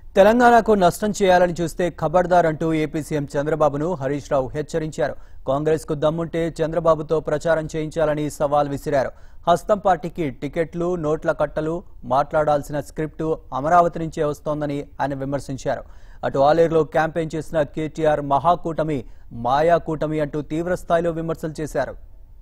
తెలంగాణకు నష్టం చేయాలని చూస్తే ఖబర్దార్ అంటూ ఏపీ సీఎం చంద్రబాబును హరీష్ రావు హెచ్చరించారు కాంగ్రెస్ కు దమ్ముంటే చంద్రబాబుతో ప్రచారం చేయించాలని సవాల్ విసిరారు హస్తం పార్టీకి టికెట్లు నోట్ల కట్టలు మాట్లాడాల్సిన స్క్రిప్టు అమరావతి నుంచే వస్తోందని ఆయన విమర్శించారు అటు ఆలేరులో క్యాంపెయిన్ చేసిన కేటీఆర్ మహాకూటమి మాయా కూటమి అంటూ తీవ్ర స్థాయిలో విమర్శలు చేశారు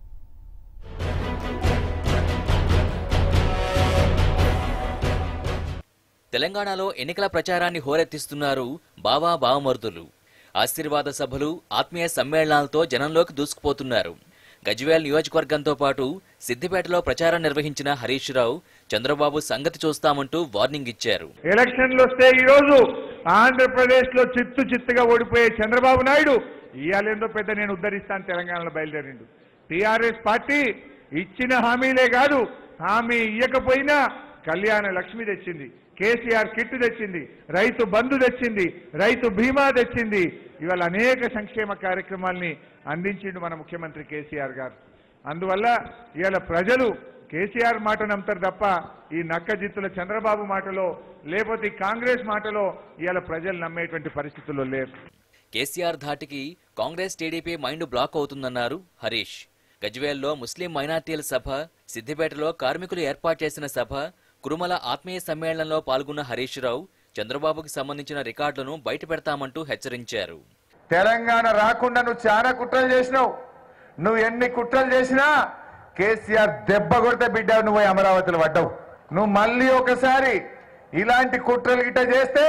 తెలంగాణలో ఎన్నికల ప్రచారాన్ని హోరెత్తిస్తున్నారు బావా బావమరుదులు ఆశీర్వాద సభలు ఆత్మీయ సమ్మేళనాలతో జనంలోకి దూసుకుపోతున్నారు గజ్వేల్ నియోజకవర్గంతో పాటు సిద్దిపేటలో ప్రచారం నిర్వహించిన హరీష్ రావు చంద్రబాబు సంగతి చూస్తామంటూ వార్నింగ్ ఇచ్చారు ఎలక్షన్లు వస్తే ఈ రోజు ఆంధ్రప్రదేశ్ లో చిత్తు చిత్తుగా ఓడిపోయే చంద్రబాబు నాయుడు ఇవాళేందో పెద్ద నేను ఉద్ధరిస్తాను తెలంగాణలో బయలుదేరిండు టీఆర్ఎస్ పార్టీ ఇచ్చిన హామీలే కాదు హామీ ఇయ్యకపోయినా కళ్యాణ లక్ష్మి తెచ్చింది కేసీఆర్ కిట్ తెచ్చింది రైతు బంధు తెచ్చింది రైతు బీమా తెచ్చింది ఇవాళ అనేక సంక్షేమ కార్యక్రమాల్ని అందించిండు మన ముఖ్యమంత్రి కేసీఆర్ గారు అందువల్ల ఇవాళ ప్రజలు కేసీఆర్ మాట నమ్ముతారు తప్ప ఈ నక్క జిత్తుల చంద్రబాబు మాటలో లేకపోతే ఈ కాంగ్రెస్ మాటలో ఇవాళ ప్రజలు నమ్మేటువంటి పరిస్థితుల్లో లేరు కేసీఆర్ ధాటికి కాంగ్రెస్ టీడీపీ మైండ్ బ్లాక్ అవుతుందన్నారు హరీష్ గజ్వేల్లో ముస్లిం మైనార్టీల సభ సిద్దిపేటలో కార్మికులు ఏర్పాటు చేసిన సభ కురుమల ఆత్మీయ సమ్మేళనంలో పాల్గొన్న హరీష్ రావు చంద్రబాబుకి సంబంధించిన రికార్డులను బయటపెడతామంటూ హెచ్చరించారు తెలంగాణ రాకుండా నువ్వు చాలా కుట్రలు చేసినావు నువ్వు ఎన్ని కుట్రలు చేసినా కేసీఆర్ దెబ్బ కొడితే బిడ్డ నువ్వు పోయి అమరావతిలో పడ్డావు నువ్వు మళ్ళీ ఒకసారి ఇలాంటి కుట్రలు గిట్ట చేస్తే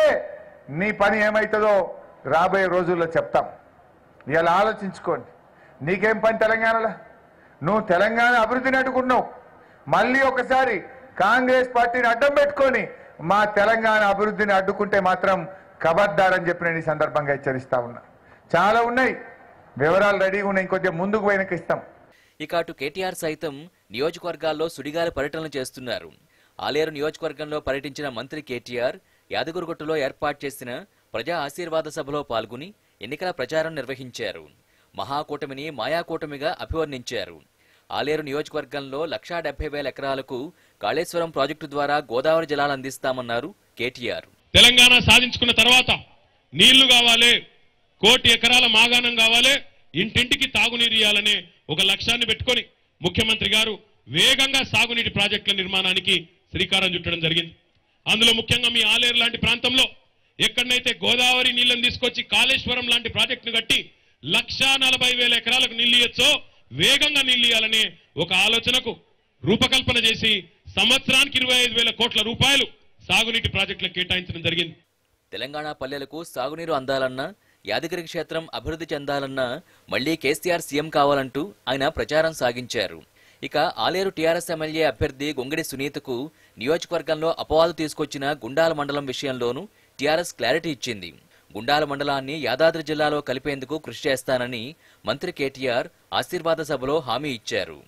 నీ పని ఏమవుతుందో రాబోయే రోజుల్లో చెప్తాం ఇలా ఆలోచించుకోండి నీకేం పని తెలంగాణలో నువ్వు తెలంగాణ అభివృద్ధిని అడ్డుకున్నావు మళ్ళీ ఒకసారి కాంగ్రెస్ పార్టీని అడ్డం పెట్టుకొని మా తెలంగాణ అభివృద్ధిని అడ్డుకుంటే మాత్రం కబద్దారని చెప్పి నేను ఈ సందర్భంగా హెచ్చరిస్తా ఉన్నా చాలా ఉన్నాయి వివరాలు రెడీగా ఉన్నాయి ఇంకొంచెం ముందుకు పోయినకి ఇస్తాం ఇక అటు కేటీఆర్ సైతం నియోజకవర్గాల్లో సుడిగాలి పర్యటనలు చేస్తున్నారు ఆలేరు నియోజకవర్గంలో పర్యటించిన మంత్రి కేటీఆర్ యాదగిరిగుట్టలో ఏర్పాటు చేసిన ప్రజా ఆశీర్వాద సభలో పాల్గొని ఎన్నికల ప్రచారం నిర్వహించారు మహాకూటమిని మాయాకూటమిగా అభివర్ణించారు ఆలేరు నియోజకవర్గంలో లక్షా డెబ్బై వేల ఎకరాలకు కాళేశ్వరం ప్రాజెక్టు ద్వారా గోదావరి జలాలు అందిస్తామన్నారు కేటీఆర్ తెలంగాణ సాధించుకున్న తర్వాత నీళ్లు కావాలి కోటి ఎకరాల మాగాణం కావాలి ఇంటింటికి తాగునీరు ఇవ్వాలనే ఒక లక్ష్యాన్ని పెట్టుకొని ముఖ్యమంత్రి గారు వేగంగా సాగునీటి ప్రాజెక్టుల నిర్మాణానికి శ్రీకారం చుట్టడం జరిగింది అందులో ముఖ్యంగా మీ ఆలేరు లాంటి ప్రాంతంలో ఎక్కడనైతే గోదావరి నీళ్లను తీసుకొచ్చి కాళేశ్వరం లాంటి ప్రాజెక్టును కట్టి లక్షా నలభై వేల ఎకరాలకు నీళ్లు ఇవ్వచ్చో వేగంగా నీళ్లు ఇవ్వాలనే ఒక ఆలోచనకు రూపకల్పన చేసి సంవత్సరానికి ఇరవై ఐదు వేల కోట్ల రూపాయలు సాగునీటి ప్రాజెక్టులకు కేటాయించడం జరిగింది తెలంగాణ పల్లెలకు సాగునీరు అందాలన్నా యాదగిరి క్షేత్రం అభివృద్ధి చెందాలన్నా మళ్లీ కేసీఆర్ సీఎం కావాలంటూ ఆయన ప్రచారం సాగించారు ఇక ఆలేరు టీఆర్ఎస్ ఎమ్మెల్యే అభ్యర్థి గొంగిడి సునీతకు నియోజకవర్గంలో అపవాదు తీసుకొచ్చిన గుండాల మండలం విషయంలోనూ టీఆర్ఎస్ క్లారిటీ ఇచ్చింది గుండాల మండలాన్ని యాదాద్రి జిల్లాలో కలిపేందుకు కృషి చేస్తానని మంత్రి కేటీఆర్ ఆశీర్వాద సభలో హామీ ఇచ్చారు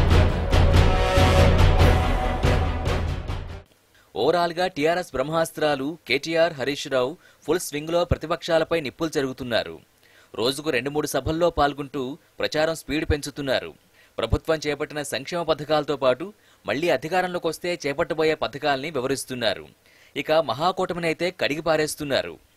ఓవరాల్ గా టీఆర్ఎస్ బ్రహ్మాస్త్రాలు KTR Harish Rao full swing లో ప్రతిపక్షాలపై నిప్పులు జరుగుతున్నారు రోజుకు రెండు మూడు సభల్లో పాల్గొంటూ ప్రచారం స్పీడ్ పెంచుతున్నారు ప్రభుత్వం చేపట్టిన సంక్షేమ పథకాలతో పాటు మళ్లీ అధికారంలోకి వస్తే చేపట్టబోయే పథకాల్ని వివరిస్తున్నారు ఇక మహాకూటమినైతే కడిగి పారేస్తున్నారు